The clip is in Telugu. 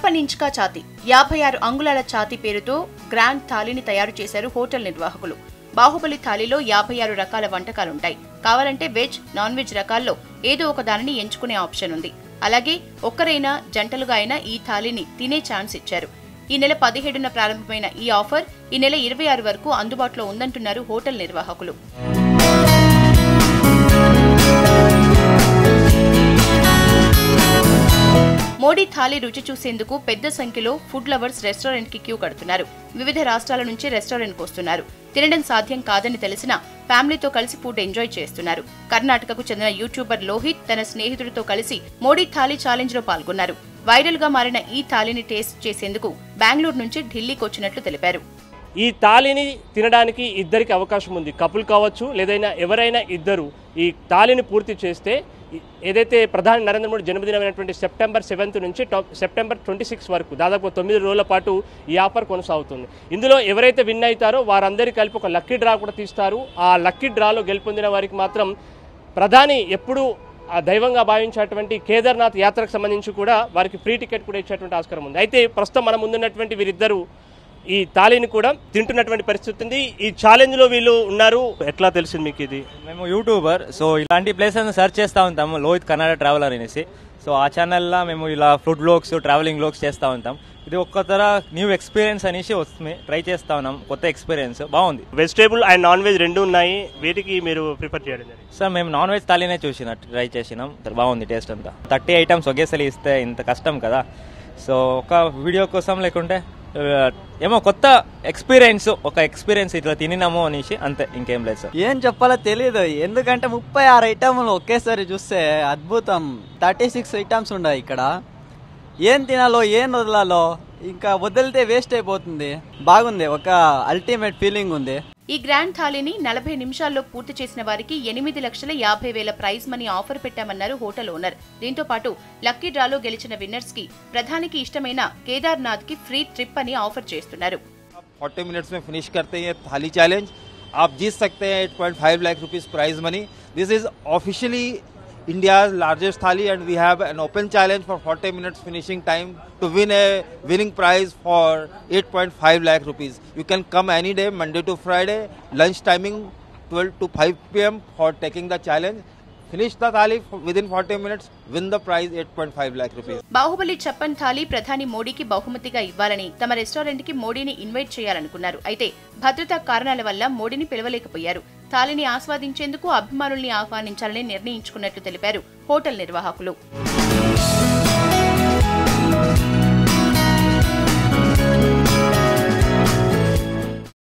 చౌపన్ ఇంచ్ కా ఛాతీ యాభై ఆరు అంగుళాల ఛాతీ పేరుతో గ్రాండ్ థాలీని తయారు చేశారు హోటల్ నిర్వాహకులు బాహుబలి థాలీలో యాభై ఆరు రకాల వంటకాలుంటాయి కావాలంటే వెజ్ నాన్ వెజ్ రకాల్లో ఏదో ఒక దానిని ఎంచుకునే ఆప్షన్ ఉంది అలాగే ఒక్కరైనా జంటలుగా అయినా ఈ థాలీని తినే ఛాన్స్ ఇచ్చారు ఈ నెల పదిహేడున ప్రారంభమైన ఈ ఆఫర్ ఈ నెల ఇరవై ఆరు వరకు అందుబాటులో ఉందంటున్నారు హోటల్ నిర్వాహకులు మోడీ థాలీ రుచి చూసేందుకు పెద్ద సంఖ్యలో ఫుడ్ లవర్స్ రెస్టారెంట్ కి క్యూ కడుతున్నారు వివిధ రాష్ట్రాల నుంచి రెస్టారెంట్ కు వస్తున్నారు తినడం సాధ్యం కాదని తెలిసినా ఫ్యామిలీతో కలిసి ఫుడ్ ఎంజాయ్ చేస్తున్నారు కర్ణాటకకు చెందిన యూట్యూబర్ లోహిత్ తన స్నేహితుడితో కలిసి మోడీ థాలీ ఛాలెంజ్ లో పాల్గొన్నారు వైరల్ గా మారిన ఈ థాలీని టేస్ట్ చేసేందుకు బెంగళూరు నుంచి ఢిల్లీకి వచ్చినట్లు తెలిపారు ఈ తాళిని తినడానికి ఇద్దరికి అవకాశం ఉంది కపుల్ కావచ్చు లేదైనా ఎవరైనా ఇద్దరు ఈ తాళిని పూర్తి చేస్తే ఈ- ఏదైతే ప్రధాని నరేంద్ర మోడీ జన్మదినమైనటువంటి సెప్టెంబర్ సెవెంత్ నుంచి టాప్ సెప్టెంబర్ ట్వంటీ సిక్స్ వరకు దాదాపు తొమ్మిది రోజుల పాటు ఈ ఆఫర్ కొనసాగుతుంది ఇందులో ఎవరైతే విన్ అవుతారో వారందరికీ కలిపి ఒక లక్కీ డ్రా కూడా తీస్తారు ఆ లక్కీ డ్రాలో గెలుపొందిన వారికి మాత్రం ప్రధాని ఎప్పుడు ఆ దైవంగా భావించేటువంటి కేదార్నాథ్ యాత్రకు సంబంధించి కూడా వారికి ఫ్రీ టికెట్ కూడా ఇచ్చేటువంటి ఆస్కారం ఉంది అయితే ప్రస్తుతం మన ముందున్నటువంటి వీరిద్దరు ఈ తాళిని కూడా తింటున్నటువంటి పరిస్థితి ఉంది ఈ ఛాలెంజ్ లో వీళ్ళు ఉన్నారు ఎట్లా తెలిసింది మీకు ఇది మేము యూట్యూబర్ సో ఇలాంటి ప్లేసెస్ సెర్చ్ చేస్తూ ఉంటాము లోహిత్ కన్నడ ట్రావెలర్ అనేసి సో ఆ ఛానల్లో మేము ఇలా ఫుడ్ బ్లాగ్స్ ట్రావెలింగ్ బ్లాగ్స్ చేస్తూ ఉంటాం ఇది ఒక్క తర న్యూ ఎక్స్పీరియన్స్ అనేసి వస్తుంది ట్రై చేస్తా ఉన్నాం కొత్త ఎక్స్పీరియన్స్ బాగుంది వెజిటేబుల్ అండ్ నాన్ వెజ్ రెండు ఉన్నాయి వీటికి మీరు ప్రిఫర్ చేయడం జరిగింది సార్ మేము నాన్ వెజ్ థాలీనే చూసిన ట్రై చేసినాం బాగుంది టేస్ట్ అంతా థర్టీ ఐటమ్స్ ఒకేసారి ఇస్తే ఇంత కష్టం కదా సో ఒక వీడియో కోసం లేకుంటే ఆ, ఏమో కొత్త ఎక్స్పీరియన్స్ ఒక ఎక్స్పీరియన్స్ ఇట్లా తినినాము అనేసి అంతే ఇంకేం లేదు సార్ ఏం చెప్పాలో తెలియదు ఎందుకంటే ముప్పై ఆరు ఐటమ్లు ఒకేసారి చూస్తే అద్భుతం థర్టీ సిక్స్ ఐటమ్స్ ఉన్నాయి ఇక్కడ ఏం తినాలో ఏం వదలాలో ఇంకా వదిలితే వేస్ట్ అయిపోతుంది బాగుంది ఒక అల్టిమేట్ ఫీలింగ్ ఉంది ఈ గ్రాండ్ థాలీని నలభై నిమిషాల్లో పూర్తి చేసిన వారికి ఎనిమిది లక్షల యాభై వేల ప్రైజ్ మనీ ఆఫర్ పెట్టామన్నారు హోటల్ ఓనర్ దీంతో పాటు లక్కీ డ్రాలో గెలిచిన విన్నర్స్ కి ప్రధానికి ఇష్టమైన కేదార్నాథ్ కి ఫ్రీ ట్రిప్ అని ఆఫర్ చేస్తున్నారు फोर्टी मिनट्स में फिनिश करते हैं ये थाली चैलेंज आप जीत सकते हैं 8.5 lakh rupees prize money this is officially India largest thali and we have an open challenge for 40 minutes finishing time to win a winning prize for 8.5 lakh rupees you can come any day monday to friday lunch timing 12 to 5 pm for taking the challenge finish the thali within 40 minutes win the prize 8.5 lakh rupees Baahubali Chappan thali ప్రధాని మోడీకి బహుమతిగా ఇవ్వాలని తమ రెస్టారెంట్ కి మోడీని ఇన్వైట్ చేయాలనుకున్నారు అయితే భద్రతా కారణాల వల్ల మోడీని పిలవలేకపోయారు థాలీని ఆస్వాదించేందుకు అభిమానుల్ని ఆహ్వానించాలని నిర్ణయించుకున్నట్లు తెలిపారు హోటల్ నిర్వాహకులు